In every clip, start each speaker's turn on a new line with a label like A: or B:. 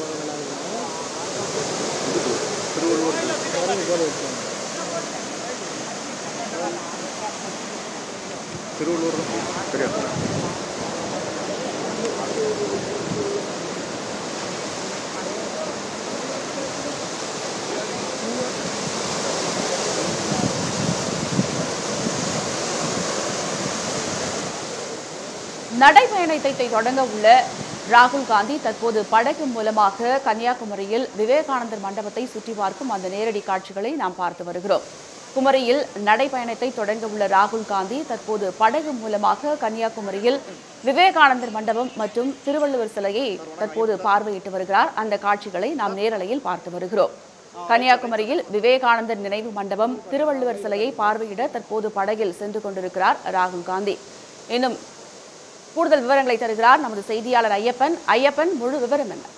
A: திருவள்ளூர் தெரியாது
B: நடைபயணத்தை தொடங்க உள்ள ராகுல் காந்தி தற்போது படகு மூலமாக கன்னியாகுமரியில் விவேகானந்தர் மண்டபத்தை சுற்றி பார்க்கும் அந்த நேரடி காட்சிகளை நாம் பார்த்து வருகிறோம் குமரியில் நடைபயணத்தை தொடங்க உள்ள ராகுல் காந்தி தற்போது படகு மூலமாக கன்னியாகுமரியில் விவேகானந்தர் மண்டபம் மற்றும் திருவள்ளுவர் சிலையை தற்போது பார்வையிட்டு வருகிறார் அந்த காட்சிகளை நாம் நேரலையில் பார்த்து வருகிறோம் கன்னியாகுமரியில் விவேகானந்தர் நினைவு மண்டபம் திருவள்ளுவர் சிலையை பார்வையிட தற்போது படகில் சென்று கொண்டிருக்கிறார் ராகுல் காந்தி இன்னும் கூடுதல் விவரங்களை தருகிறார் நமது செய்தியாளர் ஐயப்பன் ஐயப்பன் முழு விவரம் என்ன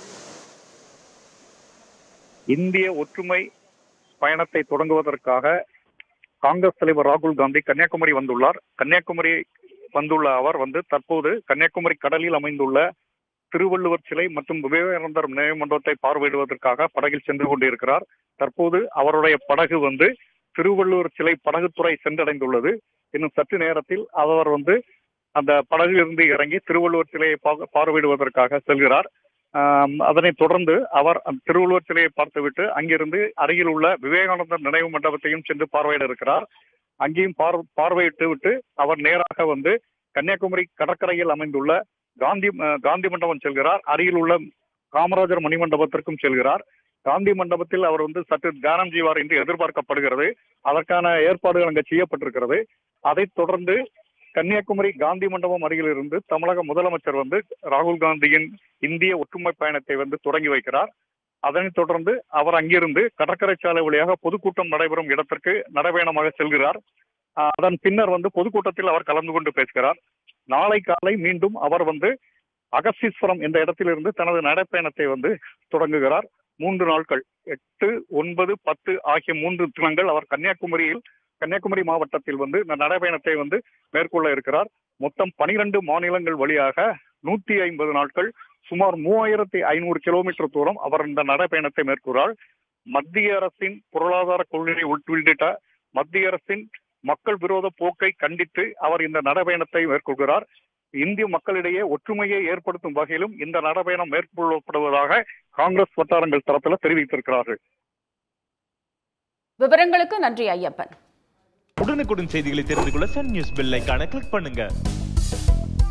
A: இந்திய ஒற்றுமை பயணத்தை தொடங்குவதற்காக காங்கிரஸ் தலைவர் ராகுல் காந்தி கன்னியாகுமரி வந்துள்ளார் கன்னியாகுமரி வந்துள்ள அவர் வந்து தற்போது கன்னியாகுமரி கடலில் அமைந்துள்ள திருவள்ளுவர் சிலை மற்றும் விவேகானந்தர் நினைவு மண்டபத்தை பார்வையிடுவதற்காக படகில் சென்று கொண்டிருக்கிறார் தற்போது அவருடைய படகு வந்து திருவள்ளுவர் சிலை படகுத்துறை சென்றடைந்துள்ளது இன்னும் சற்று நேரத்தில் அவர் வந்து அந்த படகிலிருந்து இறங்கி திருவள்ளுவர் சிலையை பா- பார்வையிடுவதற்காக செல்கிறார் ஆம், அதனைத் தொடர்ந்து அவர் அந்த திருவள்ளுவர் சிலையை பார்த்துவிட்டு அங்கிருந்து அருகில் உள்ள விவேகானந்தர் நினைவு மண்டபத்தையும் சென்று பார்வையிட இருக்கிறார் அங்கேயும் பார் பார்வையிட்டு விட்டு அவர் நேராக வந்து கன்னியாகுமரி கடற்கரையில் அமைந்துள்ள காந்தி அஹ், காந்தி மண்டபம் செல்கிறார் அருகில் உள்ள காமராஜர் மணிமண்டபத்திற்கும் செல்கிறார் காந்தி மண்டபத்தில் அவர் வந்து சற்று தியானம் செய்வார் என்று எதிர்பார்க்கப்படுகிறது அதற்கான ஏற்பாடுகள் அங்கு செய்யப்பட்டிருக்கிறது அதைத் தொடர்ந்து கன்னியாகுமரி காந்தி மண்டபம் அருகில் இருந்து தமிழக முதலமைச்சர் வந்து ராகுல் காந்தியின் இந்திய ஒற்றுமை பயணத்தை வந்து தொடங்கி வைக்கிறார் அதனைத் தொடர்ந்து அவர் அங்கிருந்து கடற்கரை சாலை வழியாக பொதுக்கூட்டம் நடைபெறும் இடத்திற்கு நடைபயணமாக செல்கிறார் ஆஹ் அதன் பின்னர் வந்து பொதுக்கூட்டத்தில் அவர் கலந்து கொண்டு பேசுகிறார் நாளை காலை மீண்டும் அவர் வந்து அகஸ்தீஸ்வரம் என்ற இடத்திலிருந்து தனது நடைப்பயணத்தை வந்து தொடங்குகிறார் மூன்று நாட்கள் எட்டு ஒன்பது பத்து ஆகிய மூன்று தினங்கள் அவர் கன்னியாகுமரியில் கன்னியாகுமரி மாவட்டத்தில் வந்து இந்த நடைபயணத்தை வந்து மேற்கொள்ள இருக்கிறார் மொத்தம் பனிரெண்டு மாநிலங்கள் வழியாக நூத்தி ஐம்பது நாட்கள் சுமார் மூவாயிரத்தி ஐநூறு கிலோமீட்டர் தூரம் அவர் இந்த நடைபயணத்தை மேற்கொள்கிறார் மத்திய அரசின் பொருளாதார கொள்கை உள்ளிட்ட மத்திய அரசின் மக்கள் விரோத போக்கை கண்டித்து அவர் இந்த நடைபயணத்தை மேற்கொள்கிறார் இந்திய மக்களிடையே ஒற்றுமையை ஏற்படுத்தும் வகையிலும் இந்த நடைபயணம் மேற்கொள்ளப்படுவதாக காங்கிரஸ் வட்டாரங்கள் தரப்பில் தெரிவித்திருக்கிறார்கள்
B: விவரங்களுக்கு நன்றி ஐயப்பன்
C: உடனுக்குடன் செய்திகளை தெரிந்து கொள்ள சன் நியூஸ் பெல் ஐகானை கிளிக் பண்ணுங்க